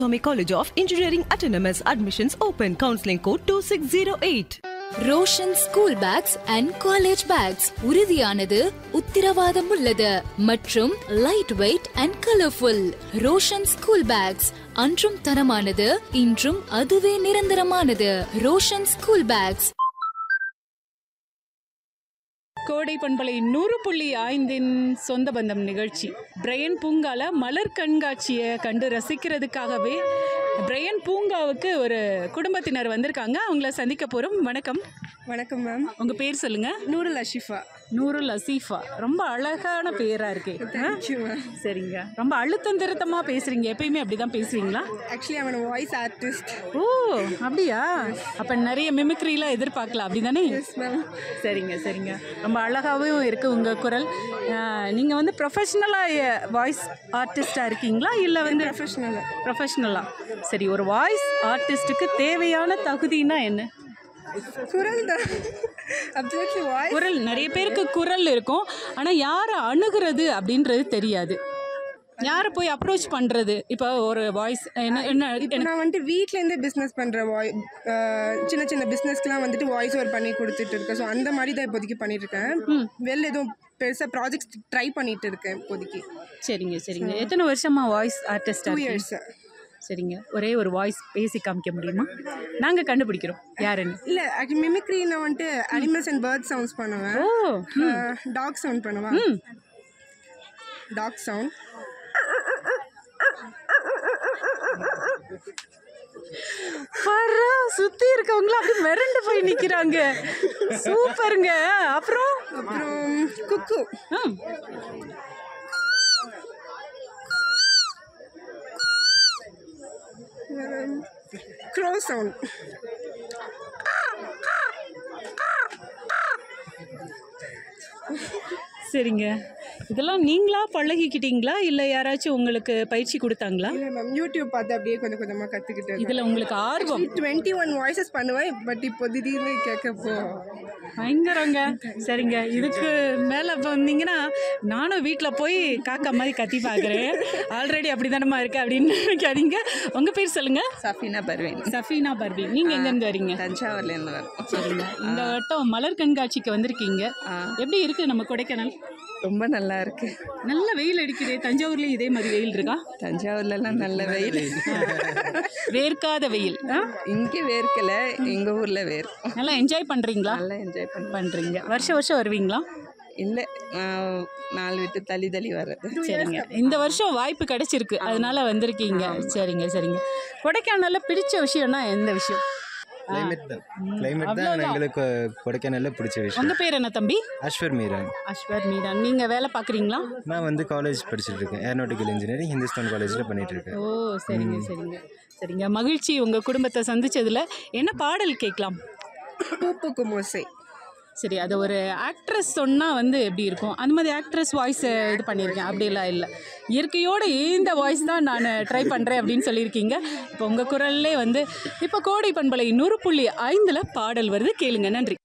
Swami College of Engineering Autonomous Admissions Open. Counseling code 2608. Roshan school bags and college bags உறுதியானது உத்திரவாதம் உள்ளது மற்றும் light weight and colourful Roshan school bags அன்றும் தரமானது இன்றும் அதுவே நிரந்தரமானது ரோஷன் ஸ்கூல் பேக்ஸ் கோடை பண்பலை நூறு புள்ளி ஐந்தின் சொந்த பந்தம் நிகழ்ச்சி பிரையன் பூங்கால மலர் கண்காட்சியை கண்டு ரசிக்கிறதுக்காகவே பிரையன் பூங்காவுக்கு ஒரு குடும்பத்தினர் வந்திருக்காங்க அவங்கள சந்திக்க போகிறோம் வணக்கம் வணக்கம் மேம் உங்கள் பேர் சொல்லுங்க நூருல் அஷிஃபா நூருல் அசீஃபா ரொம்ப அழகான பேராக இருக்கு ஆ? தேங்க்யூ மேம் சரிங்க ரொம்ப அழுத்தம் திருத்தமாக பேசுகிறீங்க எப்பயுமே அப்படி தான் பேசுவீங்களா ஆக்சுவலி அவன் வாய்ஸ் ஆர்டிஸ்ட் ஓ அப்படியா அப்போ நிறைய மிமிக்ரிலாம் எதிர்பார்க்கலாம் அப்படி தானே எஸ் மேம் சரிங்க சரிங்க ரொம்ப அழகாகவும் இருக்குது உங்கள் குரல் நீங்கள் வந்து ப்ரொஃபஷ்னலாக வாய்ஸ் ஆர்டிஸ்டாக இருக்கீங்களா இல்லை வந்து ப்ரொஃபஷனல் ப்ரொஃபஷ்னலாக சரி ஒரு வாய்ஸ் ஆர்டிஸ்ட்டுக்கு தேவையான தகுதினா என்ன குரல் தான் அப்சல்யூட்லி வாய்ஸ் குரல் நிறைய பேருக்கு குரல் இருக்கும் ஆனால் யாரை அணுகிறது அப்படின்றது தெரியாது யாரை போய் அப்ரோச் பண்ணுறது இப்போ ஒரு வாய்ஸ் என்ன என்ன இப்போ நான் வந்துட்டு வீட்டிலேருந்தே பிஸ்னஸ் பண்ணுற வாய் சின்ன சின்ன பிஸ்னஸ்க்குலாம் வந்துட்டு வாய்ஸ் ஓவர் பண்ணி கொடுத்துட்டு இருக்கேன் ஸோ அந்த மாதிரி தான் இப்போதைக்கு பண்ணிட்டு இருக்கேன் வெளில எதுவும் பெருசாக ப்ராஜெக்ட்ஸ் ட்ரை பண்ணிட்டு இருக்கேன் இப்போதைக்கு சரிங்க சரிங்க எத்தனை வருஷமா வாய்ஸ் டூ ஆர்டிஸ்டாக இயர்ஸ் சரிங்க ஒரே ஒரு வாய்ஸ் பேசி காமிக்க முடியுமா நாங்கள் கண்டுபிடிக்கிறோம் யாருன்னு இல்லை ஆக்சுவலி மிமிக்ரி நான் வந்துட்டு அனிமல்ஸ் அண்ட் பேர்ட் சவுண்ட்ஸ் பண்ணுவேன் ஓ டாக் சவுண்ட் பண்ணுவேன் ம் டாக் சவுண்ட் பரா சுத்தி இருக்கவங்கள அப்படி மிரண்டு போய் நிக்கிறாங்க சூப்பருங்க அப்புறம் அப்புறம் குக்கு ஆ, க்ரோ சவுண்ட் சரிங்க இதெல்லாம் நீங்களா பழகிக்கிட்டீங்களா இல்லை யாராச்சும் உங்களுக்கு பயிற்சி கொடுத்தாங்களா இல்லை மேம் யூடியூப் பார்த்து அப்படியே கொஞ்சம் கொஞ்சமாக கற்றுக்கிட்டேன் இதில் உங்களுக்கு ஆர்வம் டுவெண்ட்டி ஒன் வாய்ஸஸ் பண்ணுவேன் பட் இப்போ திடீர்னு கேட்கப்போ பயங்கரங்க சரிங்க இதுக்கு மேலே வந்தீங்கன்னா நானும் வீட்டில் போய் காக்கா மாதிரி கத்தி பார்க்குறேன் ஆல்ரெடி அப்படி தானம்மா இருக்கு அப்படின்னு நினைக்காதீங்க உங்கள் பேர் சொல்லுங்க சஃபினா பர்வீன் சஃபீனா பர்வி நீங்கள் எங்கேருந்து வரீங்க தஞ்சாவூர்லேருந்து வரோம் சரிங்க இந்த வட்டம் மலர் கண்காட்சிக்கு வந்திருக்கீங்க ஆ. எப்படி இருக்கு நம்ம கொடைக்கானல் ரொம்ப நல்லா இருக்கு நல்ல வெயில் அடிக்குது தஞ்சாவூர்லயும் இதே மாதிரி வெயில் இருக்கா தஞ்சாவூர்லலாம் நல்ல வெயில் வேர்க்காத வெயில் ஆ? இங்கே வேர்க்கல எங்க ஊர்ல வேர் நல்லா என்ஜாய் பண்றீங்களா நல்லா என்ஜாய் பண்ண பண்றீங்க வருஷம் வருஷம் வருவீங்களா இல்லை நாலு விட்டு தள்ளி தள்ளி வர்றது சரிங்க இந்த வருஷம் வாய்ப்பு கிடைச்சிருக்கு அதனால வந்திருக்கீங்க சரிங்க சரிங்க கொடைக்கானல்ல பிடிச்ச விஷயம்னா எந்த விஷயம் கிளைமேட் தான் கிளைமேட் தான் எங்களுக்கு கொடைக்கானல்ல பிடிச்ச விஷயம் உங்க பேர் என்ன தம்பி அஸ்வர் மீரன் அஸ்வர் மீரான் நீங்க வேலை பாக்குறீங்களா நான் வந்து காலேஜ் படிச்சுட்டு இருக்கேன் ஏரோநாட்டிக்கல் இன்ஜினியரிங் ஹிந்துஸ்தான் காலேஜில் பண்ணிட்டு இருக்கேன் ஓ சரிங்க சரிங்க சரிங்க மகிழ்ச்சி உங்க குடும்பத்தை சந்திச்சதுல என்ன பாடல் கேட்கலாம் பூப்புக்கு மோசை சரி அது ஒரு ஆக்ட்ரஸ் சொன்னால் வந்து எப்படி இருக்கும் அந்த மாதிரி ஆக்ட்ரஸ் வாய்ஸை இது பண்ணியிருக்கேன் அப்படியெல்லாம் இல்லை இயற்கையோட இந்த வாய்ஸ் தான் நான் ட்ரை பண்ணுறேன் அப்படின்னு சொல்லியிருக்கீங்க இப்போ உங்கள் குரல்லே வந்து இப்போ கோடை பண்பலை நூறு புள்ளி ஐந்தில் பாடல் வருது கேளுங்க நன்றி